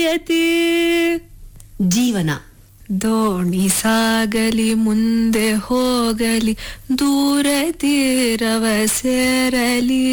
ಯತಿ ಜೀವನ ದೋಣಿ ಸಾಗಲಿ ಮುಂದೆ ಹೋಗಲಿ ದೂರ ತೀರವ ಸೇರಲಿ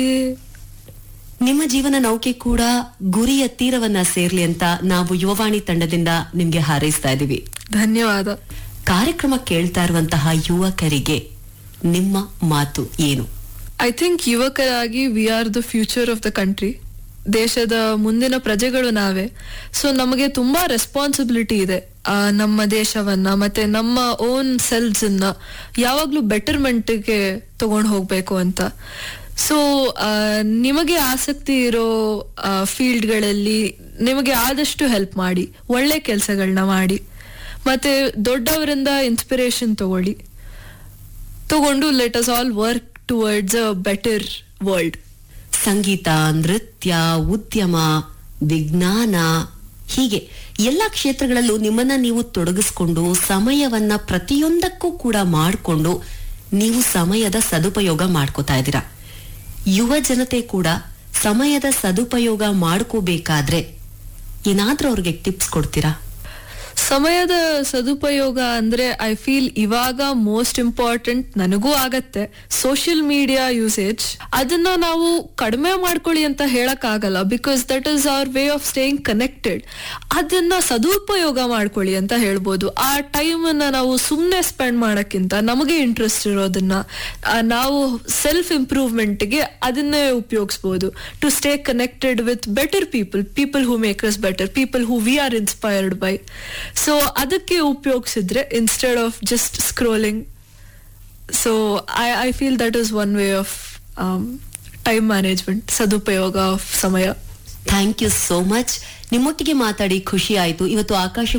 ನಿಮ್ಮ ಜೀವನ ನೌಕೆ ಕೂಡ ಗುರಿಯ ತೀರವನ್ನ ಸೇರ್ಲಿ ಅಂತ ನಾವು ಯುವವಾಣಿ ತಂಡದಿಂದ ನಿಮ್ಗೆ ಹಾರೈಸ್ತಾ ಇದೀವಿ ಧನ್ಯವಾದ ಕಾರ್ಯಕ್ರಮ ಕೇಳ್ತಾ ಇರುವಂತಹ ಯುವಕರಿಗೆ ನಿಮ್ಮ ಮಾತು ಏನು ಐ ಥಿಂಕ್ ಯುವಕರಾಗಿ we are the future of the country ದೇಶದ ಮುಂದಿನ ಪ್ರಜೆಗಳು ನಾವೇ ಸೊ ನಮಗೆ ತುಂಬಾ ರೆಸ್ಪಾನ್ಸಿಬಿಲಿಟಿ ಇದೆ ಆ, ನಮ್ಮ ದೇಶವನ್ನ ಮತ್ತೆ ನಮ್ಮ ಓನ್ ಸೆಲ್ಸ್ ಅನ್ನ ಯಾವಾಗ್ಲೂ ಬೆಟರ್ಮೆಂಟ್ಗೆ ತಗೊಂಡು ಹೋಗ್ಬೇಕು ಅಂತ ಸೊ ನಿಮಗೆ ಆಸಕ್ತಿ ಇರೋ ಫೀಲ್ಡ್ಗಳಲ್ಲಿ ನಿಮಗೆ ಆದಷ್ಟು ಹೆಲ್ಪ್ ಮಾಡಿ ಒಳ್ಳೆ ಕೆಲಸಗಳನ್ನ ಮಾಡಿ ಮತ್ತೆ ದೊಡ್ಡವರಿಂದ ಇನ್ಸ್ಪಿರೇಷನ್ ತಗೊಳ್ಳಿ ತಗೊಂಡು let us all work towards a better world ಸಂಗೀತ ನೃತ್ಯ ಉದ್ಯಮ ವಿಜ್ಞಾನ ಹೀಗೆ ಎಲ್ಲ ಕ್ಷೇತ್ರಗಳಲ್ಲೂ ನಿಮ್ಮನ್ನ ನೀವು ತೊಡಗಿಸ್ಕೊಂಡು ಸಮಯವನ್ನ ಪ್ರತಿಯೊಂದಕ್ಕೂ ಕೂಡ ಮಾಡಿಕೊಂಡು ನೀವು ಸಮಯದ ಸದುಪಯೋಗ ಮಾಡ್ಕೋತಾ ಇದ್ದೀರಾ ಯುವ ಜನತೆ ಕೂಡ ಸಮಯದ ಸದುಪಯೋಗ ಮಾಡ್ಕೋಬೇಕಾದ್ರೆ ಏನಾದ್ರೂ ಅವ್ರಿಗೆ ಟಿಪ್ಸ್ ಕೊಡ್ತೀರಾ ಸಮಯದ ಸದುಪಯೋಗ ಅಂದ್ರೆ ಐ ಫೀಲ್ ಇವಾಗ ಮೋಸ್ಟ್ ಇಂಪಾರ್ಟೆಂಟ್ ನನಗೂ ಆಗತ್ತೆ ಸೋಷಿಯಲ್ ಮೀಡಿಯಾ ಯೂಸೇಜ್ ಅದನ್ನ ನಾವು ಕಡಿಮೆ ಮಾಡ್ಕೊಳ್ಳಿ ಅಂತ ಹೇಳಕ್ ಆಗಲ್ಲ because that is our way of staying connected ಅದನ್ನ ಸದುಪಯೋಗ ಮಾಡ್ಕೊಳ್ಳಿ ಅಂತ ಹೇಳ್ಬೋದು ಆ ಟೈಮ್ ಅನ್ನ ನಾವು ಸುಮ್ಮನೆ ಸ್ಪೆಂಡ್ ಮಾಡಕ್ಕಿಂತ ನಮಗೆ ಇಂಟ್ರೆಸ್ಟ್ ಇರೋದನ್ನ ಆ, ನಾವು ಸೆಲ್ಫ್ ಇಂಪ್ರೂವ್ಮೆಂಟ್ಗೆ ಅದನ್ನೇ ಉಪಯೋಗಿಸ್ಬೋದು to stay connected with better people people who make us better people who we are inspired by so ಅದಕ್ಕೆ ಉಪಯೋಗಿಸಿದ್ರೆ instead of just scrolling so I I feel that is one way of time management ಸದುಪಯೋಗ of ಸಮಯ thank you so much ನಿಮ್ಮೊಟ್ಟಿಗೆ ಮಾತಾಡಿ ಖುಷಿ ಆಯ್ತು ಇವತ್ತು ಆಕಾಶ